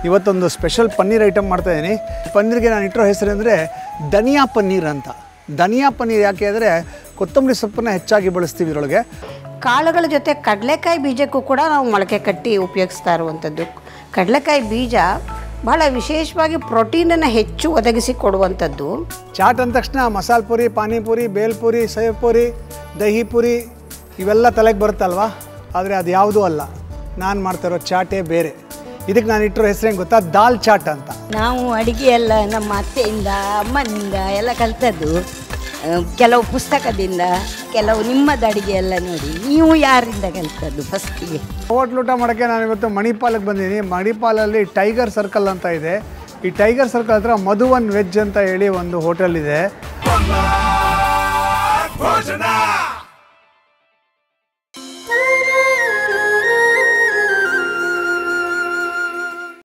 ಇವತ್ತೊಂದು special paneer item ಮಾಡ್ತಾಯಿದ್ದೀನಿ ಪನ್ನೀರ್ಗೆ ನಾನು ಇಟ್ಟಿರೋ ಹೆಸರು ಅಂದರೆ ಧನಿಯಾ ಪನ್ನೀರ್ ಅಂತ ಧನಿಯಾ ಪನ್ನೀರ್ ಯಾಕೆ ಅಂದರೆ ಕೊತ್ತಂಬರಿ ಸೊಪ್ಪನ್ನು ಹೆಚ್ಚಾಗಿ ಬಳಸ್ತೀವಿ ಇದರೊಳಗೆ ಕಾಳುಗಳ ಜೊತೆ ಕಡಲೆಕಾಯಿ ಬೀಜಕ್ಕೂ ಕೂಡ ನಾವು ಮೊಳಕೆ ಕಟ್ಟಿ ಉಪಯೋಗಿಸ್ತಾ ಇರುವಂಥದ್ದು ಕಡಲೆಕಾಯಿ ಬೀಜ ಬಹಳ ವಿಶೇಷವಾಗಿ ಪ್ರೋಟೀನನ್ನು ಹೆಚ್ಚು ಒದಗಿಸಿ ಕೊಡುವಂಥದ್ದು ಚಾಟ್ ಅಂದ ತಕ್ಷಣ ಮಸಾಲೆ ಪುರಿ ಪಾನಿಪುರಿ ಬೇಲ್ಪುರಿ ಸೇವ್ ಪುರಿ ದಹಿ ಪುರಿ ಇವೆಲ್ಲ ತಲೆಗೆ ಬರುತ್ತಲ್ವಾ ಆದರೆ ಅದು ಯಾವುದೂ ಅಲ್ಲ ನಾನು ಮಾಡ್ತಿರೋ ಚಾಟೇ ಬೇರೆ ಇದಕ್ಕೆ ನಾನು ಇಟ್ಟಿರೋ ಹೆಸರು ಹೆಂಗೆ ಗೊತ್ತಾ ದಾಲ್ ಚಾಟ್ ಅಂತ ನಾವು ಅಡಿಗೆ ಎಲ್ಲ ನಮ್ಮ ಅತ್ತೆಯಿಂದ ಅಮ್ಮನಿಂದ ಎಲ್ಲ ಕಲ್ತದ್ದು ಆ, ಕೆಲವು ಪುಸ್ತಕದಿಂದ ಕೆಲವು ನಿಮ್ಮದು ಅಡಿಗೆ ಎಲ್ಲ ನೋಡಿ ನೀವು ಯಾರಿಂದ ಕಲ್ತದ್ದು ಫಸ್ಟಿಗೆ ಹೋಟ್ಲ್ ಊಟ ಮಾಡೋಕ್ಕೆ ನಾನು ಇವತ್ತು ಮಣಿಪಾಲಕ್ಕೆ ಬಂದಿದ್ದೀನಿ ಮಣಿಪಾಲಲ್ಲಿ ಟೈಗರ್ ಸರ್ಕಲ್ ಅಂತ ಇದೆ ಈ ಟೈಗರ್ ಸರ್ಕಲ್ ಹತ್ರ ಮಧುವನ್ ವೆಜ್ ಅಂತ ಹೇಳಿ ಒಂದು ಹೋಟೆಲ್ ಇದೆ ಭೋಜನ